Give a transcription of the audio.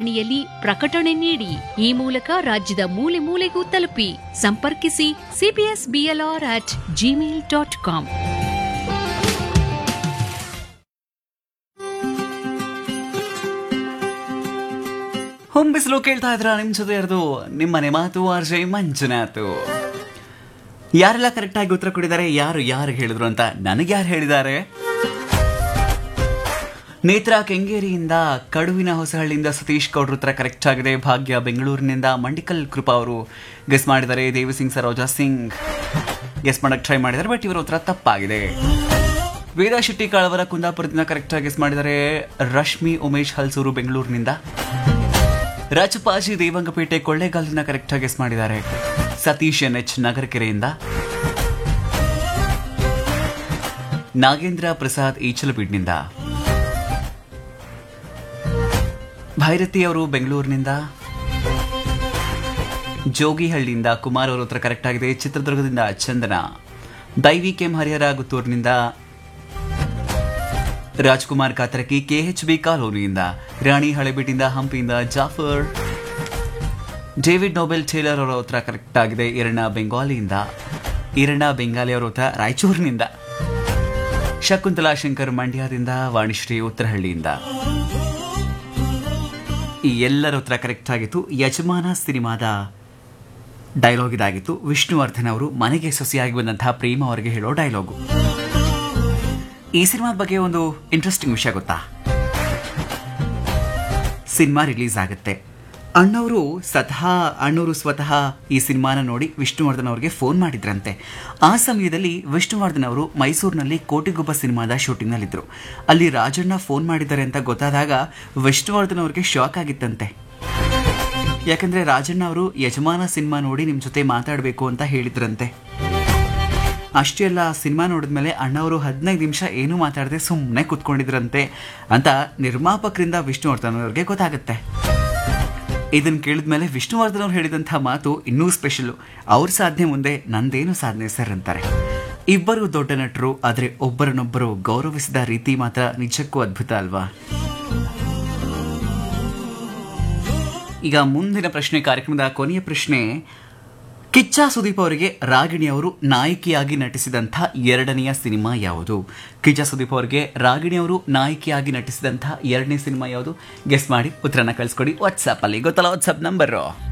ದೂರವಾಣಿಯಲ್ಲಿ ಪ್ರಕಟಣೆ ನೀಡಿ ಈ ಮೂಲಕ ರಾಜ್ಯದ ಮೂಲೆ ಮೂಲೆಗೂ ತಲುಪಿ ಸಂಪರ್ಕಿಸಿ CBS BLR at gmail dot com ಹೊಂಬಿಸಲು ಕೇಳ್ತಾ ಇದ್ರ ನಿಮ್ ಜೊತೆ ಇರೋದು ನಿಮ್ಮನೆ ಮಾತು ಆರ್ಜೆ ಮಂಜುನಾಥ್ ಯಾರೆಲ್ಲ ಕರೆಕ್ಟ್ ಆಗಿ ಉತ್ತರ ಕೊಟ್ಟಿದ್ದಾರೆ ಯಾರು ಯಾರು ಹೇಳಿದ್ರು ಅಂತ ನನಗೆ ಯಾರು ಹೇಳಿದ್ದಾರೆ ನೇತ್ರ ಕೆಂಗೇರಿಯಿಂದ ಕಡುವಿನ ಹೊಸಹಳ್ಳಿಯಿಂದ ಸತೀಶ್ ಗೌಡ್ರ ಉತ್ತರ ಕರೆಕ್ಟ್ ಆಗಿದೆ ಭಾಗ್ಯ ಬೆಂಗಳೂರಿನಿಂದ ಮಂಡಿಕಲ್ ಕೃಪಾ ಅವರು ಗೆಸ್ ಮಾಡಿದ್ದಾರೆ ದೇವಿಸಿಂಗ್ ಸರೋಜಾ ಸಿಂಗ್ ಗೆಸ್ ಮಾಡಕ್ ಟ್ರೈ ಮಾಡಿದ್ದಾರೆ ಬಟ್ ಇವರ ಉತ್ತರ ತಪ್ಪಾಗಿದೆ ವೇದ ಶೆಟ್ಟಿ ಕಾಳವರ ಕುಂದಾಪುರದಿಂದ ಕರೆಕ್ಟ್ ಆಗಿ ಗೆಸ್ ಮಾಡಿದ್ದಾರೆ ರಶ್ಮಿ ಉಮೇಶ್ ಹಲ್ಸೂರು ಬೆಂಗಳೂರಿನಿಂದ ರಾಜಪಾಜಿ ದೇವಂಗಪೇಟೆ ಕೊಳ್ಳೇಗಾಲದಿಂದ ಕರೆಕ್ಟ್ ಆಗಿ ಗೆಸ್ ಮಾಡಿದ್ದಾರೆ ಸತೀಶ್ ಎನ್ ಎಚ್ ನಗರಕೆರೆಯಿಂದ ನಾಗೇಂದ್ರ ಪ್ರಸಾದ್ ಈಚಲಬೀಡ್ನಿಂದ ಭೈರತಿ ಅವರು ಬೆಂಗಳೂರಿನಿಂದ ಜೋಗಿಹಳ್ಳಿಯಿಂದ ಕುಮಾರ್ ಅವರ ಉತ್ತರ ಕರೆಕ್ಟ್ ಆಗಿದೆ ಚಿತ್ರದುರ್ಗದಿಂದ ಚಂದನ ದೈವಿ ಕೆಂ ಹರಿಹರ ಗುತ್ತೂರಿನಿಂದ ರಾಜ್ಕುಮಾರ್ ಕಾತರಕಿ ಕೆಎಚ್ ಬಿ ಕಾಲೋನಿಯಿಂದ ರಾಣಿ ಹಳೆಬೀಟಿಂದ ಹಂಪಿಯಿಂದ ಜಾಫರ್ ಡೇವಿಡ್ ನೋಬೆಲ್ ಟೇಲರ್ ಅವರ ಉತ್ತರ ಕರೆಕ್ಟ್ ಆಗಿದೆ ಈರಣ್ಣ ಬೆಂಗಾಲಿಯಿಂದ ಈರಣ್ಣ ಬೆಂಗಾಲಿ ಅವರ ಉತ್ತರ ರಾಯಚೂರಿನಿಂದ ಶಕುಂತಲಾ ಶಂಕರ್ ಮಂಡ್ಯದಿಂದ ವಾಣಿಶ್ರೀ ಉತ್ತರಹಳ್ಳಿಯಿಂದ ಈ ಎಲ್ಲರ ಉತ್ತರ ಕರೆಕ್ಟ್ ಆಗಿತ್ತು ಯಜಮಾನ ಸಿನಿಮಾದ ಡೈಲಾಗ್ ಇದಾಗಿತ್ತು ವಿಷ್ಣುವರ್ಧನ್ ಅವರು ಮನೆಗೆ ಸೊಸೆಯಾಗಿ ಬಂದಂತಹ ಪ್ರೇಮ ಅವರಿಗೆ ಹೇಳೋ ಡೈಲಾಗು ಈ ಸಿನಿಮಾದ ಬಗ್ಗೆ ಒಂದು ಇಂಟ್ರೆಸ್ಟಿಂಗ್ ವಿಷಯ ಗೊತ್ತಾ ಸಿನಿಮಾ ರಿಲೀಸ್ ಆಗುತ್ತೆ ಅಣ್ಣವರು ಸ್ವತಃ ಅಣ್ಣವರು ಸ್ವತಃ ಈ ಸಿನಿಮಾನ ನೋಡಿ ವಿಷ್ಣುವರ್ಧನ್ ಅವರಿಗೆ ಫೋನ್ ಮಾಡಿದ್ರಂತೆ ಆ ಸಮಯದಲ್ಲಿ ವಿಷ್ಣುವರ್ಧನ್ ಅವರು ಮೈಸೂರಿನಲ್ಲಿ ಕೋಟಿಗೊಬ್ಬ ಸಿನಿಮಾದ ಶೂಟಿಂಗ್ನಲ್ಲಿದ್ದರು ಅಲ್ಲಿ ರಾಜಣ್ಣ ಫೋನ್ ಮಾಡಿದ್ದಾರೆ ಅಂತ ಗೊತ್ತಾದಾಗ ವಿಷ್ಣುವರ್ಧನ್ ಅವರಿಗೆ ಶಾಕ್ ಆಗಿತ್ತಂತೆ ಯಾಕಂದ್ರೆ ರಾಜಣ್ಣ ಅವರು ಯಜಮಾನ ಸಿನಿಮಾ ನೋಡಿ ನಿಮ್ಮ ಜೊತೆ ಮಾತಾಡಬೇಕು ಅಂತ ಹೇಳಿದ್ರಂತೆ ಅಷ್ಟೇ ಅಲ್ಲ ಸಿನಿಮಾ ನೋಡಿದ್ಮೇಲೆ ಅಣ್ಣವರು ಹದಿನೈದು ನಿಮಿಷ ಏನೂ ಮಾತಾಡದೆ ಸುಮ್ಮನೆ ಕೂತ್ಕೊಂಡಿದ್ರಂತೆ ಅಂತ ನಿರ್ಮಾಪಕರಿಂದ ವಿಷ್ಣುವರ್ಧನ್ ಅವರಿಗೆ ಗೊತ್ತಾಗುತ್ತೆ ಇದನ್ನು ಕೇಳಿದ್ಮೇಲೆ ವಿಷ್ಣುವರ್ಧನ್ ಅವ್ರು ಹೇಳಿದಂಥ ಮಾತು ಇನ್ನೂ ಸ್ಪೆಷಲು ಅವ್ರ ಸಾಧನೆ ಮುಂದೆ ನಂದೇನು ಸಾಧನೆ ಸರ್ ಅಂತಾರೆ ಇಬ್ಬರು ದೊಡ್ಡ ನಟರು ಆದರೆ ಒಬ್ಬರನ್ನೊಬ್ಬರು ಗೌರವಿಸಿದ ರೀತಿ ಮಾತ್ರ ನಿಜಕ್ಕೂ ಅದ್ಭುತ ಅಲ್ವಾ ಈಗ ಮುಂದಿನ ಪ್ರಶ್ನೆ ಕಾರ್ಯಕ್ರಮದ ಕೊನೆಯ ಪ್ರಶ್ನೆ ಕಿಚ್ಚ ಸುದೀಪ್ ಅವರಿಗೆ ರಾಗಿಣಿ ಅವರು ನಾಯಕಿಯಾಗಿ ನಟಿಸಿದಂಥ ಎರಡನೆಯ ಸಿನಿಮಾ ಯಾವುದು ಕಿಚ್ಚ ಸುದೀಪ್ ಅವರಿಗೆ ರಾಗಿಣಿ ಅವರು ನಾಯಕಿಯಾಗಿ ನಟಿಸಿದಂಥ ಎರಡನೇ ಸಿನಿಮಾ ಯಾವುದು ಗೆಸ್ ಮಾಡಿ ಉತ್ತರನ ಕಳಿಸ್ಕೊಡಿ ವಾಟ್ಸಪ್ ಅಲ್ಲಿ ಗೊತ್ತಲ್ಲ ವಾಟ್ಸಪ್ ನಂಬರ್